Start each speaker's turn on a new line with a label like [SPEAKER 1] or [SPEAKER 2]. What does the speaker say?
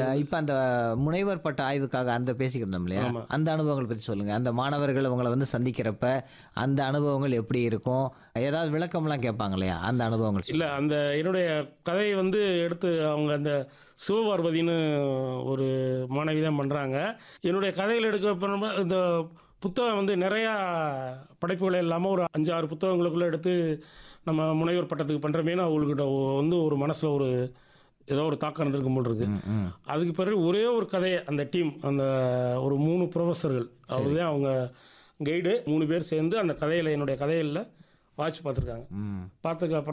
[SPEAKER 1] இப்ப அந்த முனைவர் பட்ட ஆய்வுக்காக அந்த பேசிக்கிட்டு இருந்தோம் இல்லையா
[SPEAKER 2] ஆமா.
[SPEAKER 1] அந்த அனுபவங்களை பத்தி சொல்லுங்க அந்த மாணவர்கள் உங்களை வந்து சந்திக்கிறப்ப அந்த அனுபவங்கள் எப்படி இருக்கும் ஏதாவது விளக்கம்லாம் கேட்பாங்க இல்லையா அந்த அனுபவங்கள் சொல்லுங்க.
[SPEAKER 2] இல்லை அந்த என்னுடைய கதையை வந்து எடுத்து அவங்க அந்த சிவபார்வதின்னு ஒரு மாணவி தான் பண்ணுறாங்க என்னுடைய கதைகள் எடுக்க பண்ணும்போது இந்த புத்தகம் வந்து நிறையா படைப்புகள் இல்லாமல் ஒரு அஞ்சு ஆறு புத்தகங்களுக்குள்ளே எடுத்து நம்ம முனைவர் பட்டத்துக்கு பண்ணுறமேனு அவங்கக்கிட்ட வந்து ஒரு மனசில் ஒரு ஏதோ ஒரு தாக்கம் இருந்திருக்கும் போல் இருக்கு
[SPEAKER 1] ம், ம்.
[SPEAKER 2] அதுக்கு பிறகு ஒரே ஒரு கதையை அந்த டீம் அந்த ஒரு மூணு ப்ரொஃபஸர்கள் அவர் தான் அவங்க கைடு மூணு பேர் சேர்ந்து அந்த கதையில் என்னுடைய கதையில் வாட்ச் பார்த்துருக்காங்க
[SPEAKER 1] ம்
[SPEAKER 2] பார்த்ததுக்கு அப்புறம்